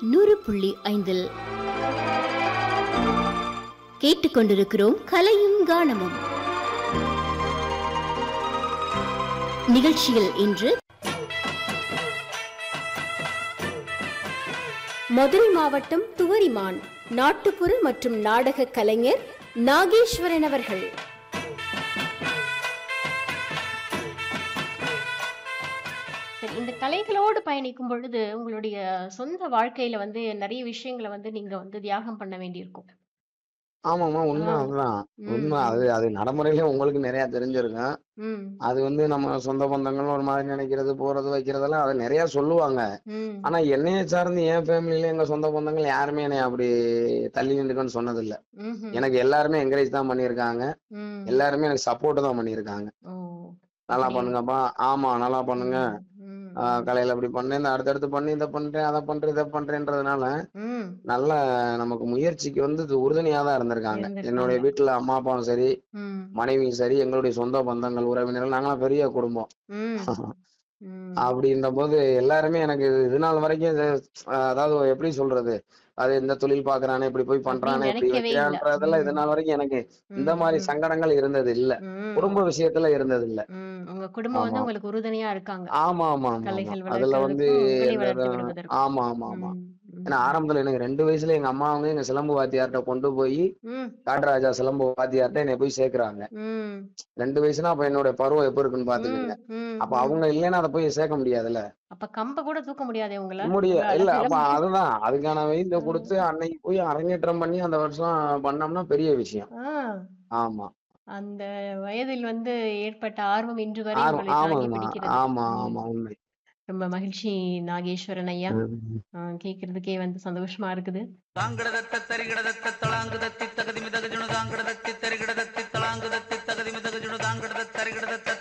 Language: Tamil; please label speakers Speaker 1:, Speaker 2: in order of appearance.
Speaker 1: நூறு புள்ளி ஐந்தில் கேட்டுக்கொண்டிருக்கிறோம் கலையும் கானமும் நிகழ்ச்சியில் இன்று
Speaker 2: மதுரை மாவட்டம் துவரிமான் நாட்டுப்புற மற்றும் நாடக கலைஞர் நாகேஸ்வரன் அவர்கள்
Speaker 3: சரி இந்த கலைகளோடு பயணிக்கும் பொழுது உங்களுடைய சொந்த வாழ்க்கையில வந்து நிறைய விஷயங்களை வந்து நீங்க வந்து தியாகம் பண்ண வேண்டியிருக்கும்
Speaker 4: ஆமாமா உண்மை
Speaker 3: ஆ.
Speaker 4: அதுதான்
Speaker 3: ம்,
Speaker 4: உண்மை
Speaker 3: ம்.
Speaker 4: அது அது நடைமுறையில உங்களுக்கு நிறைய தெரிஞ்சிருக்கும்
Speaker 3: ம்,
Speaker 4: அது வந்து நம்ம சொந்த பந்தங்கள் ஒரு மாதிரி நினைக்கிறது போறது வைக்கிறதெல்லாம் அது நிறைய சொல்லுவாங்க
Speaker 3: ம்,
Speaker 4: ஆனா என்னைய சார்ந்து என் ஃபேமிலில எங்க சொந்த பந்தங்கள் யாருமே என்னை அப்படி தள்ளி நின்றுக்கன்னு சொன்னது இல்ல
Speaker 3: ம்ஹும்,
Speaker 4: எனக்கு எல்லாருமே என்கரேஜ் தான் பண்ணியிருக்காங்க
Speaker 3: ம்.
Speaker 4: எல்லாருமே எனக்கு சப்போர்ட் தான் பண்ணியிருக்காங்க
Speaker 3: ஓ,
Speaker 4: நல்லா
Speaker 3: அப்படி.
Speaker 4: பண்ணுங்கப்பா ஆமா நல்லா பண்ணுங்க
Speaker 3: ம், ம்,
Speaker 4: ஆஹ் கலையில அப்படி பண்ணு இந்த அடுத்தடுத்து பண்ணி இதை பண்றேன் அதை பண்றேன் இதை பண்றேன்றதுனால
Speaker 3: ம்,
Speaker 4: நல்ல நமக்கு முயற்சிக்கு வந்து இது உறுதுணையா தான் இருந்திருக்காங்க
Speaker 3: இருந்திருக்காங்க.
Speaker 4: என்னுடைய வீட்டுல அம்மா அப்பாவும் சரி
Speaker 3: ம்,
Speaker 4: மனைவியும் சரி எங்களுடைய சொந்த பந்தங்கள் உறவினர்கள் நாங்களாம் பெரிய குடும்பம்
Speaker 3: ம், ம்.
Speaker 4: அப்படின்ற போது எல்லாருமே எனக்கு இது இது நாள் வரைக்கும் இது, அஹ், அதாவது எப்படி சொல்றது அது இந்த தொழில் பாக்குறானே இப்படி போய் பண்றானே இப்படி
Speaker 3: நினைக்கவே இல்ல.
Speaker 4: வைக்கிறான்றதெல்லாம் இது
Speaker 3: ம்.
Speaker 4: நாள் வரைக்கும் எனக்கு இந்த
Speaker 3: ம்,
Speaker 4: மாதிரி
Speaker 3: ம்,
Speaker 4: சங்கடங்கள் இருந்தது இல்ல
Speaker 3: ம்.
Speaker 4: குடும்ப விஷயத்துல இருந்தது இல்ல
Speaker 3: ம், உங்க குடும்பம் வந்து
Speaker 4: ஆமா.
Speaker 3: உங்களுக்கு உறுதுணையா இருக்காங்க
Speaker 4: ஆமா ஆமா ஆமா
Speaker 3: கலைகள்
Speaker 4: ஆமா அதுல வந்து
Speaker 3: வளர்க்கறதுக்கும் உங்களை
Speaker 4: என்னோட-
Speaker 3: வளர்த்து விடுவதற்கும்
Speaker 4: ஆமா ஆமா ஆமா
Speaker 3: ம், ம்,
Speaker 4: ஏன்னா ஆரம்பத்துல எனக்கு ரெண்டு வயசுல எங்க அம்மா வந்து எங்க சிலம்பு வாத்தியார்ட்ட கொண்டு போய்
Speaker 3: ம்,
Speaker 4: காட்டுராஜா சிலம்பு வாத்தியார்ட்ட என்னை போய் சேர்க்கறாங்க
Speaker 3: ம்,
Speaker 4: ரெண்டு வயசுனா அப்ப என்னோட பருவம் எப்ப இருக்குன்னு
Speaker 3: ம்,
Speaker 4: பாத்துக்கோங்க
Speaker 3: ம்,
Speaker 4: அப்ப
Speaker 3: ம்.
Speaker 4: அவங்க இல்லைன்னா அதை போய் சேர்க்க முடியாதுல்ல
Speaker 3: அப்ப கம்ப கூட தூக்க முடியாதே உங்கள
Speaker 4: முடிய
Speaker 3: உங்களால
Speaker 4: இல்ல அப்ப
Speaker 3: சிலம்பு-
Speaker 4: அதுதான் அதுக்கான வயதை
Speaker 3: ம்.
Speaker 4: கொடுத்து அன்னைக்கு போய் அரங்கேற்றம் பண்ணி அந்த வருஷம் பண்ணோம்னா பெரிய விஷயம்
Speaker 3: ஆ,
Speaker 4: ஆமா
Speaker 3: அந்த வயதில் வந்து ஏற்பட்ட ஆர்வம் இன்று வரை
Speaker 4: ஆமா
Speaker 3: உங்களை தாங்கி
Speaker 4: ஆமாமா
Speaker 3: பிடிக்கிறது
Speaker 4: ஆமா
Speaker 3: ம்.
Speaker 4: ஆமா உண்மை
Speaker 3: ரொம்ப மகிழ்ச்சி நாகேஸ்வரன் ஐயா
Speaker 4: ம்.
Speaker 3: ஆ, கேக்குறதுக்கே வந்து சந்தோஷமா இருக்குது
Speaker 5: தாங்கிடதத்த தரிகிடதத்த தளாங்குதத்தி தகதி மிதகஜுணு தாங்கிடதத்தி தரிகிடதத்தி தளாங்குதத்தி தகதி மிதகஜுணு தாங்கிடத தரிகிடதத்த